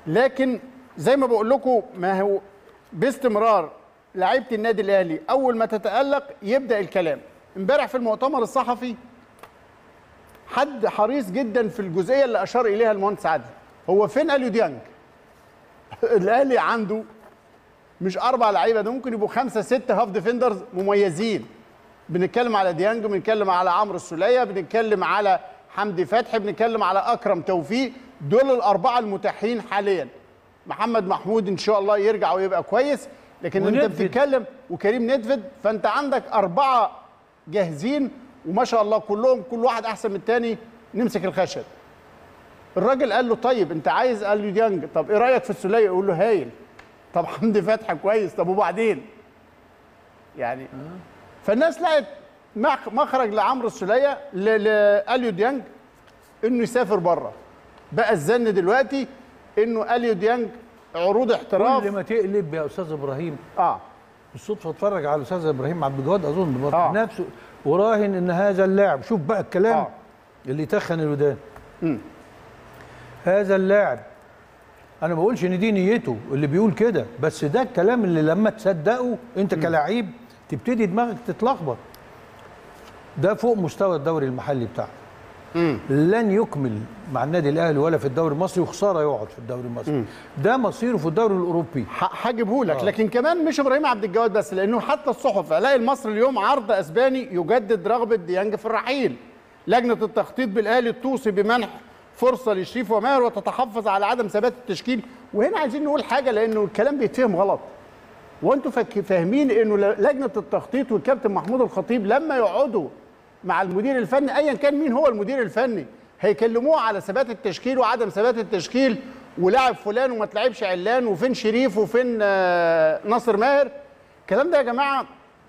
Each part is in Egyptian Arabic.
لكن زي ما بقول لكم ما هو باستمرار لعيبه النادي الاهلي اول ما تتالق يبدا الكلام امبارح في المؤتمر الصحفي حد حريص جدا في الجزئيه اللي اشار اليها المهندس عادل هو فين اليو ديانج الاهلي عنده مش اربع لعيبه ده ممكن يبقوا خمسه سته هاف ديفندرز مميزين بنتكلم على ديانج بنتكلم على عمرو السوليه بنتكلم على حمدي فتحي بنتكلم على اكرم توفيق دول الاربعه المتاحين حاليا محمد محمود ان شاء الله يرجع ويبقى كويس لكن انت وندفد. بتتكلم وكريم ندفد فانت عندك اربعه جاهزين وما شاء الله كلهم كل واحد احسن من الثاني نمسك الخشب الراجل قال له طيب انت عايز اليو ديانج طب ايه رايك في السوليه يقول له هايل طب حمدي فتحي كويس طب وبعدين يعني فالناس لقت مخ- مخرج لعمرو السوليه ل- لاليو ديانج انه يسافر بره بقى الزن دلوقتي انه اليو ديانج عروض احتراف كل ما تقلب يا استاذ ابراهيم اه بالصدفه اتفرج على الاستاذ ابراهيم عبد الجواد اظن برضه آه. نفسه وراهن ان هذا اللاعب شوف بقى الكلام آه. اللي يتخن الودان مم. هذا اللاعب انا ما بقولش ان دي نيته اللي بيقول كده بس ده الكلام اللي لما تصدقه انت كلاعب تبتدي دماغك تتلخبط ده فوق مستوى الدوري المحلي بتاعه مم. لن يكمل مع النادي الاهلي ولا في الدوري المصري وخساره يقعد في الدوري المصري ده مصيره في الدوري الاوروبي ح- هجيبه لك آه. لكن كمان مش ابراهيم عبد الجواد بس لانه حتى الصحف الاقي المصري اليوم عرض اسباني يجدد رغبه ديانج في الرحيل لجنه التخطيط بالاهلي توصي بمنح فرصه لشريف وماهر وتتحفظ على عدم ثبات التشكيل وهنا عايزين نقول حاجه لانه الكلام بيتفهم غلط وانتوا فك- فاهمين انه ل- لجنه التخطيط والكابتن محمود الخطيب لما يقعدوا مع المدير الفني ايا كان مين هو المدير الفني هيكلموه على ثبات التشكيل وعدم ثبات التشكيل ولاعب فلان وما تلعبش علان وفين شريف وفين آه، ناصر ماهر الكلام ده يا جماعه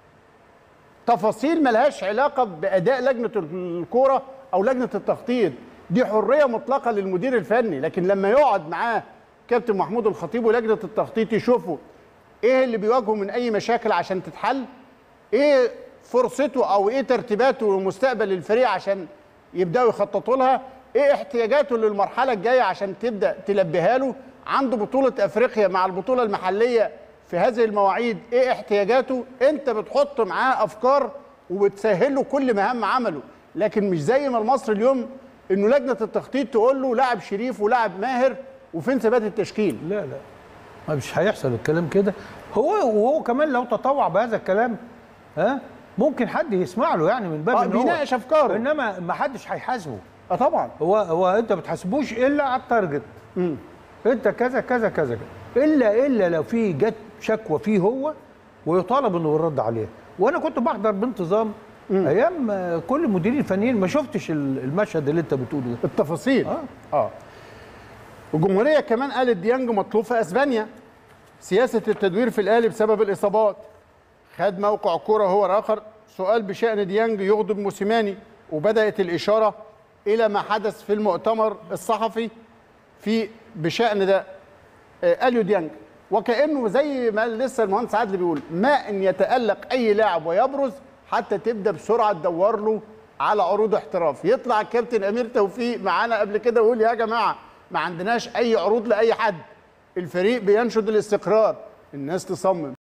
تفاصيل ملهاش علاقه باداء لجنه الكوره او لجنه التخطيط دي حريه مطلقه للمدير الفني لكن لما يقعد معاه كابتن محمود الخطيب ولجنه التخطيط يشوفوا ايه اللي بيواجهه من اي مشاكل عشان تتحل ايه فرصته او ايه ترتيباته لمستقبل الفريق عشان يبداوا يخططوا لها ايه احتياجاته للمرحله الجايه عشان تبدا تلبيها له عنده بطوله افريقيا مع البطوله المحليه في هذه المواعيد ايه احتياجاته انت بتحط معاه افكار وبتسهل له كل مهام عمله لكن مش زي ما المصري اليوم انه لجنه التخطيط تقول له لاعب شريف ولاعب ماهر وفين ثبات التشكيل لا لا ما مش هيحصل الكلام كده هو وهو كمان لو تطوع بهذا الكلام ها ممكن حد يسمع له يعني من باب آه، ان هو بيناقش أفكاره. انما ما حدش هيحاسبه اه طبعا هو هو انت ما بتحاسبوش الا على التارجت انت كذا كذا كذا كذا الا الا لو في جت شكوى فيه هو ويطالب انه يرد عليها وانا كنت بحضر بانتظام ايام آه، كل المديرين الفنيين ما شفتش ال- المشهد اللي انت بتقوله ده التفاصيل آه. اه الجمهوريه كمان قالت ديانج مطلوب في اسبانيا سياسه التدوير في الاهلي بسبب الاصابات خد موقع كوره هو الاخر سؤال بشان ديانج يغضب موسيماني وبدات الاشاره الى ما حدث في المؤتمر الصحفي في بشان ده آه، اليو ديانج وكانه زي ما لسه المهندس عادل بيقول ما ان يتالق اي لاعب ويبرز حتى تبدا بسرعه تدور له على عروض احتراف يطلع الكابتن امير توفيق معانا قبل كده ويقول يا جماعه ما عندناش اي عروض لاي حد الفريق بينشد الاستقرار الناس تصمم